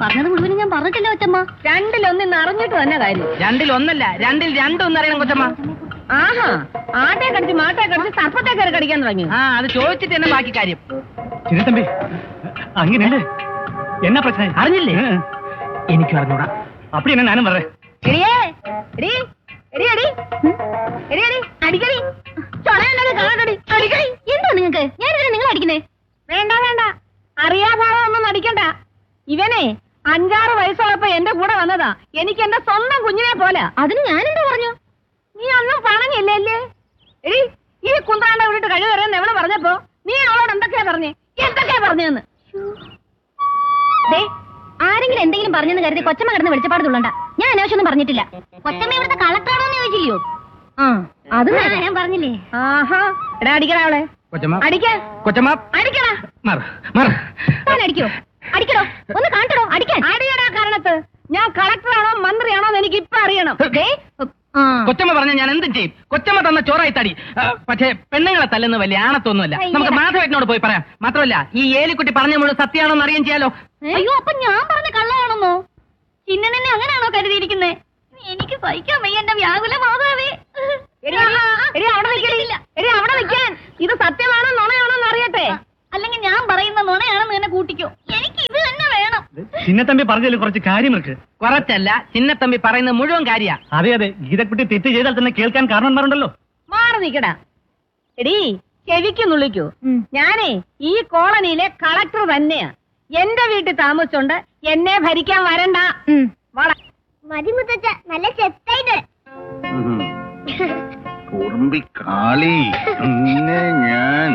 പറഞ്ഞത് മുഴുവനും ഞാൻ പറഞ്ഞിട്ടില്ല കൊച്ചമ്മ രണ്ടിലൊന്ന് ഇന്ന് അറിഞ്ഞിട്ട് തന്നെ കാര്യം രണ്ടിൽ ഒന്നല്ല രണ്ടിൽ രണ്ടൊന്നും അറിയണം കൊച്ചമ്മ ആഹാ ആട്ടെ കടിച്ച് മാട്ടെ കടിച്ച് സർപ്പത്തെ കയറി കടിക്കാൻ തുടങ്ങി ആ അത് ചോദിച്ചിട്ട് തന്നെ ബാക്കി കാര്യം ചിന്നത്തമ്പി അങ്ങനെയല്ലേ എന്നാ പ്രശ്നം അറിഞ്ഞില്ലേ എനിക്ക് അറിഞ്ഞൂടാ அப்படி என்ன நானும் வர்றேன் എടിയേ എടി എടി എടി എടി എടി അടിക്കടി ചൊടയുണ്ടത് കാണടി അടിക്കടി എന്താ നിങ്ങക്ക് ഞാൻ ഇതിനെ നിങ്ങൾ അടിക്കുന്നേ വേണ്ട വേണ്ട അറിയാഭാവം ഒന്നും നടിക്കണ്ട ഇവനെ അഞ്ചാറ് വയസ്സുള്ളപ്പോ എന്റെ കൂടെ വന്നതാ എനിക്ക് എന്റെ സ്വന്തം കുഞ്ഞിനെ പോലെ അതിന് ഞാൻ എന്താ പറഞ്ഞു നീ ഒന്നും പറഞ്ഞില്ലേ അല്ലേ എടി ഈ കുന്താണ്ട വിട്ടിട്ട് കഴിവ് പറയുന്ന എവള് പറഞ്ഞപ്പോ നീ അവളോട് എന്തൊക്കെയാ പറഞ്ഞേ എന്തൊക്കെയാ പറഞ്ഞെന്ന് ദേ ആരെങ്കിലും എന്തെങ്കിലും പറഞ്ഞെന്ന് കരുതി കൊച്ചമ്മ കിടന്ന് വെളിച്ചപ്പാട് തുള്ളണ്ട ഞാൻ അനാവശ്യമൊന്നും പറഞ്ഞിട്ടില്ല കൊച്ചമ്മ ഇവിടുത്തെ കളക്ടറാണോന്ന് ചോദിച്ചില്ലയോ ആ അത് നേരെ. ഞാൻ പറഞ്ഞില്ലേ ആഹാ എടാ അടിക്കടാ അവളെ കൊച്ചമ്മ അടിക്ക കൊച്ചമ്മ അടിക്കടാ മാറ് മാറ് ഞാൻ അടിക്കോ അടിക്കടോ ഒന്ന് കാണിക്കടോ അടിക്കാൻ അടിയടാ കാരണത്ത് ഞാൻ കളക്ടറാണോ മന്ത്രിയാണോ എന്ന് എനിക്ക് ഇപ്പൊ അറിയണം ദേ, ആ. കൊച്ചമ്മ പറഞ്ഞ ഞാൻ എന്തും ചെയ്യും കൊച്ചമ്മ തന്ന ചോറായി തടി ആ, പക്ഷേ പെണ്ണുങ്ങളെ തല്ലുന്ന വലിയ ആണത്തൊന്നുമല്ല നമുക്ക് മാധവേട്ടനോട് പോയി പറയാം മാത്രമല്ല ഈ ഏലിക്കുട്ടി പറഞ്ഞ മുഴുവൻ സത്യമാണോ എന്ന് അറിയാൻ ചെയ്യാലോ അയ്യോ അപ്പൊ ഞാൻ പറഞ്ഞ കള്ളമാണെന്നോ ചിന്നനെ അങ്ങനെയാണോ കരുതിയിരിക്കുന്നേ എനിക്ക് സഹിക്കാൻ വയ്യ എന്റെ വ്യാകുല മാതാവേ എടി, എടി അവിടെ നിൽക്കടി എടി അവിടെ നിൽക്കാൻ ഇത് സത്യമാണോ നുണയാണോ എന്ന് അറിയട്ടെ അല്ലെങ്കിൽ ഞാൻ പറയുന്ന നുണയാണെന്ന് തന്നെ കൂട്ടിക്കോ എനിക്ക് ഇത് തന്നെ വേണം ചിന്നത്തമ്പി പറഞ്ഞതിൽ കുറച്ച് കാര്യം ഇருக்கு കുറച്ചല്ല ചിന്നത്തമ്പി പറയുന്ന മുഴുവൻ കാര്യ അതെ അതെ ഗീതക്കുട്ടി തെറ്റ് ചെയ്താൽ തന്നെ കേൾക്കാൻ കാരണന്മാരുണ്ടല്ലോ മാറി നിക്കടാ എടി ചെവിക്ക് നുള്ളിക്കൂ ഉം. ഞാനേ ഈ കോളനിയിലെ കളക്ടർ തന്നെയാ എന്റെ വീട്ടിൽ താമസിച്ചോണ്ട് എന്നെ ഭരിക്കാൻ വരണ്ട വാടാ മതി മുത്തച്ഛ നല്ല ചെത്തായിട്ട് കുറുമ്പി കാളി പിന്നെ ഞാൻ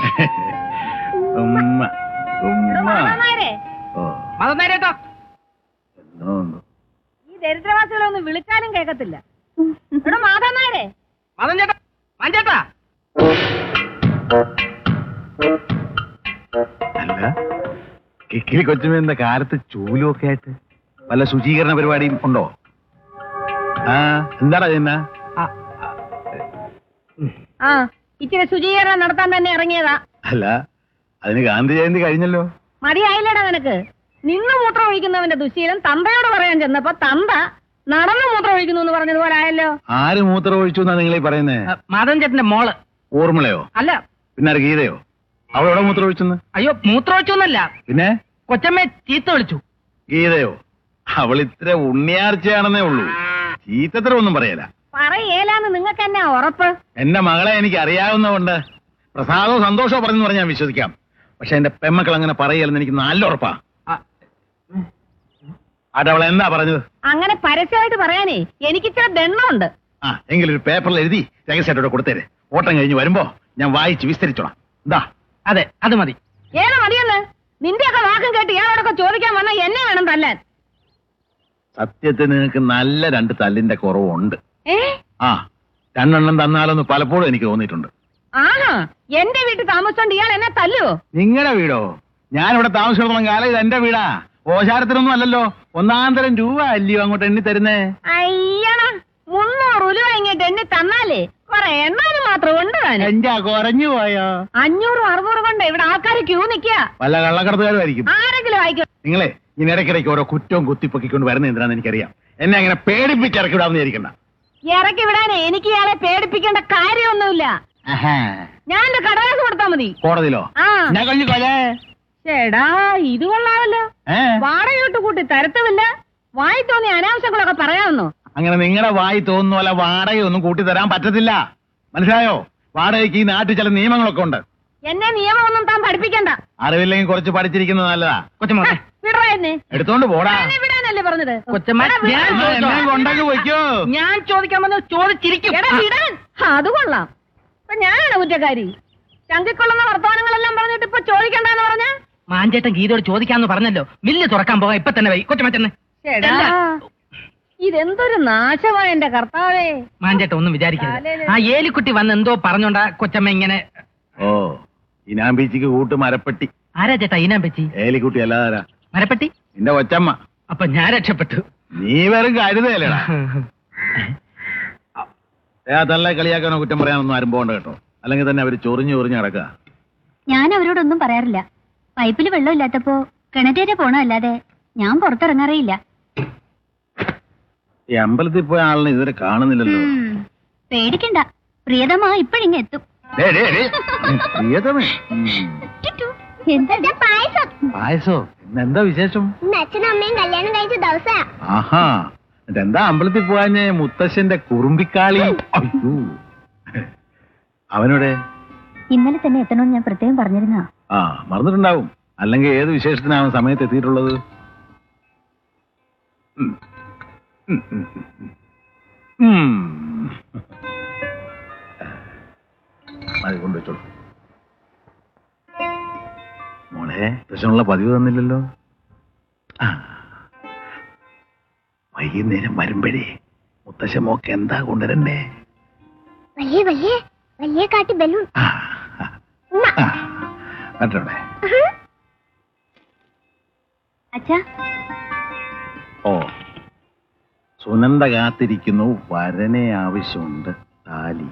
ഉമ്മ ഉമ്മ മാമാരെ ഓ മതനേരട്ടോ എന്തോ ഉണ്ട്. ഈ ദരിദ്രവാസികളെ ഒന്ന് വിളിച്ചാലും കേൾക്കത്തില്ല ഇവിടെ മാധവന്മാരെ മതൻ ചേട്ടാ മഞ്ചേട്ടാ അല്ല കിക്കിലി കൊച്ചുമ എന്താ കാലത്ത് ചൂലും ഒക്കെ ആയിട്ട് വല്ല ശുചീകരണ പരിപാടിയും ഉണ്ടോ ആ എന്താടാ ചെയ്യുന്ന ആ ഇച്ചിരി ശുചീകരണം നടത്താൻ തന്നെ ഇറങ്ങിയതാ അല്ല അതിന് ഗാന്ധി ജയന്തി കഴിഞ്ഞല്ലോ മടിയായില്ലടാ നിനക്ക് നിന്ന് മൂത്രം ഒഴിക്കുന്നവന്റെ ദുശീലം തന്തയോട് പറയാൻ ചെന്നപ്പോ തന്ത നടന്ന് മൂത്രം ഒഴിക്കുന്നു എന്ന് പറഞ്ഞതുപോലെ ആയല്ലോ ആര് മൂത്രം ഒഴിച്ചു എന്നാ നിങ്ങളീ പറയുന്നേ മതൻ ചേട്ടന്റെ മോള് ഓർമ്മളയോ അല്ല പിന്നെ ആര് ഗീതയോ അവളെവിടെ മൂത്രം ഒഴിച്ചെന്ന് അയ്യോ മൂത്രമൊച്ചൊന്നല്ല പിന്നെ കൊച്ചമ്മയെ ചീത്ത വിളിച്ചു ഗീതയോ അവൾ ഇത്ര ഉണ്ണിയാർച്ചയാണെന്നേ ഉള്ളൂ ചീത്തത്ര ഒന്നും പറയല പറയേലാന്ന് നിങ്ങൾക്ക് എന്നാ ഉറപ്പ് എന്റെ മകളെ എനിക്ക് അറിയാവുന്നതുകൊണ്ട് പ്രസാദവും സന്തോഷവും പറഞ്ഞു പറഞ്ഞാൽ ഞാൻ വിശ്വസിക്കാം പക്ഷെ എന്റെ പെമ്മക്കൾ അങ്ങനെ പറയലെന്ന് എനിക്ക് നല്ല ഉറപ്പാ ആ, ആട്ടെ അവൾ എന്താ പറഞ്ഞത് അങ്ങനെ പരസ്യമായിട്ട് പറയാനേ എനിക്കിച്ചിരി ദണ്ണമുണ്ട് ആ എങ്കിലും ഒരു പേപ്പറിൽ എഴുതി രഹസ്യമായിട്ടോടെ കൊടുത്തേരെ ഓട്ടം കഴിഞ്ഞ് വരുമ്പോ ഞാൻ വായിച്ച് വിസ്തരിച്ചോളാം എന്താ അതെ അത് മതി ഏതാ മതിയെന്ന് നിന്റെയൊക്കെ വാക്കും കേട്ട് ഇയാളോടൊക്കെ ചോദിക്കാൻ വന്ന എന്നെ വേണം തല്ലാൻ സത്യത്തിൽ നിനക്ക് നല്ല രണ്ട് തല്ലിന്റെ കുറവുണ്ട് ഏ ആ രണ്ടെണ്ണം തന്നാലൊന്ന് പലപ്പോഴും എനിക്ക് തോന്നിയിട്ടുണ്ട് ആഹാ എന്റെ വീട്ടിൽ താമസിച്ചോണ്ട് ഇയാൾ എന്നെ തല്ലുവോ നിങ്ങളുടെ വീടോ ഞാനിവിടെ താമസിച്ചിടത്തോളം കാലം ഇത് എന്റെ വീടാ ഓശാരത്തിനൊന്നും അല്ലല്ലോ ഒന്നാം തരം രൂപ അല്ലയോ അങ്ങോട്ട് എണ്ണി തരുന്നേ അയ്യണ മുന്നൂറ് ഉലുവ ഇങ്ങോട്ട് എണ്ണി തന്നാലേ കൊറേ എണ്ണാനും മാത്രം ഉണ്ട് താനും എന്റെ കുറഞ്ഞു പോയോ അഞ്ഞൂറും അറുന്നൂറും കൊണ്ട് ഇവിടെ ആൾക്കാർ ക്യൂ നിക്കുക വല്ല കള്ളക്കടത്തുകാരും ആയിരിക്കും ആരെങ്കിലും വായിക്കും നിങ്ങളെ ഇനി ഇടയ്ക്കിടയ്ക്ക് ഓരോ കുറ്റവും കുത്തിപ്പൊക്കിക്കൊണ്ട് വരുന്ന എന്തിനാന്ന് എനിക്കറിയാം എന്നെ അങ്ങനെ പേടിപ്പിച്ച് ഇറക്കി വിടാമെന്ന് വിചാരിക്കണ്ട ഇറക്കി വിടാനേ എനിക്ക് ഇയാളെ പേടിപ്പിക്കേണ്ട കാര്യമൊന്നുമില്ല ആഹാ. ഞാൻ എന്റെ കടലാസ് കൊടുത്താ മതി കോടതിയിലോ ആ ഞാൻ കഴിഞ്ഞു കൊലേ ചേടാ ഇത് കൊള്ളാമല്ലോ ഏ വാടകയോട്ട് കൂട്ടി തരത്തുമില്ല വായി തോന്നിയ അനാവശ്യങ്ങളൊക്കെ പറയാമെന്നോ അങ്ങനെ നിങ്ങളുടെ വായി തോന്നുന്ന പോലെ വാടകയൊന്നും കൂട്ടി തരാൻ പറ്റത്തില്ല മനസ്സിലായോ വാടകയ്ക്ക് ഈ നാട്ടിൽ ചില നിയമങ്ങളൊക്കെ ഉണ്ട് എന്നെ നിയമമൊന്നും താൻ പഠിപ്പിക്കണ്ട അറിവില്ലെങ്കിൽ കുറച്ച് പഠിച്ചിരിക്കുന്നത് നല്ലതാ കൊച്ചമ്മ ഹ, വിടറാ എന്നെ എടുത്തോണ്ട് പോടാ എന്നെ വിടാനല്ലേ പറഞ്ഞത് കൊച്ചമ്മ എടാ, വിടാൻ. ഞാൻ ആ, എന്നെ കൊണ്ടങ്ങ് പൊയ്ക്കോ ഞാൻ ചോദിക്കാൻ വന്ന് ചോദിച്ചിരിക്കും എടാ വിടാൻ ഹ, അത് കൊള്ളാം ഇപ്പൊ ഞാനാണ് കുറ്റക്കാരി ചങ്കിക്കൊള്ളുന്ന വർത്തമാനങ്ങളെല്ലാം പറഞ്ഞിട്ട് ഇപ്പൊ ചോദിക്കണ്ടെന്ന് പറഞ്ഞ മാഞ്ചേട്ടൻ ഗീതയോട് ചോദിക്കാന്ന് പറഞ്ഞല്ലോ മില്ല് തുറക്കാൻ പോകാം ഇപ്പൊ തന്നെ വൈ കൊച്ചമ്മ ചെന്ന് ചേടാ ഇതെന്തൊരു നാശമായ എന്റെ കർത്താവേ മാഞ്ചേട്ടൻ ഒന്നും വിചാരിക്കരുത് ആ ഏലിക്കുട്ടി വന്ന് എന്തോ പറഞ്ഞോണ്ടാ കൊച്ചമ്മ ഇങ്ങനെ ഓ ഇനാം ബീച്ചിക്ക് കൂട്ട് മരപ്പെട്ടി ആരാ ചേട്ടാ ഈനാൻ പറ്റി ഏലിക്കുട്ടി അല്ലാതാരാ മരപ്പെട്ടി നിന്റെ കൊച്ചമ്മ അപ്പൊ ഞാൻ രക്ഷപ്പെട്ടു നീ വെറും കരുതല്ലേടാ ഏ തള്ള കളിയാക്കാനോ കുറ്റം പറയാനൊന്നും ആരും പോകണ്ട കേട്ടോ അല്ലെങ്കിൽ തന്നെ അവര് ചൊറിഞ്ഞു ചൊറിഞ്ഞ് കിടക്കുക ഞാൻ അവരോടൊന്നും പറയാറില്ല പൈപ്പിൽ വെള്ളമില്ലാത്തപ്പോ കിണറ്റേരെ പോണോ അല്ലാതെ ഞാൻ പുറത്തിറങ്ങാറേയില്ല ഈ അമ്പലത്തിൽ പോയ ആളിനെ ഇതുവരെ കാണുന്നില്ലല്ലോ ഉം, പേടിക്കണ്ട പ്രിയതമാ ഇപ്പഴിങ്ങ എത്തും ഡേ, ഡേ, ഡേ. പ്രിയതമേ ഉം. എന്താ പായസം പായസോ ഇന്ന് എന്താ വിശേഷം ഇന്ന് അച്ഛനും അമ്മയും കല്യാണം കഴിച്ച ദിവസാ ആഹാ എന്താ അമ്പലത്തിൽ പോവാഞ്ഞ മുത്തശ്ശന്റെ കുറുമ്പിക്കാളി അയ്യോ അവനോടെ ഇന്നലെ തന്നെ എത്തണമെന്ന് ഞാൻ പ്രത്യേകം പറഞ്ഞിരുന്ന ആ മറന്നിട്ടുണ്ടാവും അല്ലെങ്കിൽ ഏത് വിശേഷത്തിനാ അവൻ സമയത്ത് എത്തിയിട്ടുള്ളത് ഉം. ഉം, ഉം, ഉം. ഉം. അത് കൊണ്ടുവച്ചോളൂ മോളെ പ്രശ്നമുള്ള പതിവ് തന്നില്ലല്ലോ ആ വൈകുന്നേരം വരുമ്പഴേ മുത്തശ്ശ മോക്ക് എന്താ കൊണ്ടുവരണ്ടേ വലിയ വലിയ വലിയ കാട്ടി ബലൂൺ ആ ആ. കണ്ടോടെ അച്ഛാ ഓ സുനന്ദ കാത്തിരിക്കുന്നു വരനെ ആവശ്യമുണ്ട് താലി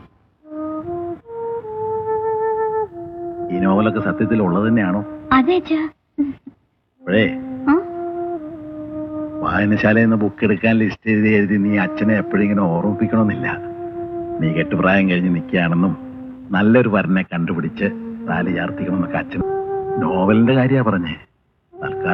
ഈ നോവലൊക്കെ സത്യത്തിൽ ഉള്ളത് തന്നെയാണോ അതെ അച്ഛാ അപ്പോഴേ ആ? വായനശാലയിൽ നിന്ന് ബുക്ക് എടുക്കാൻ ലിസ്റ്റ് എഴുതി എഴുതി നീ അച്ഛനെ എപ്പോഴും ഇങ്ങനെ ഓർമ്മിപ്പിക്കണമെന്നില്ല നീ കെട്ടുപ്രായം കഴിഞ്ഞ് നിൽക്കുകയാണെന്നും നല്ലൊരു വരനെ കണ്ടുപിടിച്ച് താലി ചാർത്തിക്കണമെന്നൊക്കെ അച്ഛൻ നോവലിന്റെ കാര്യമാ പറഞ്ഞേ തൽക്കാലം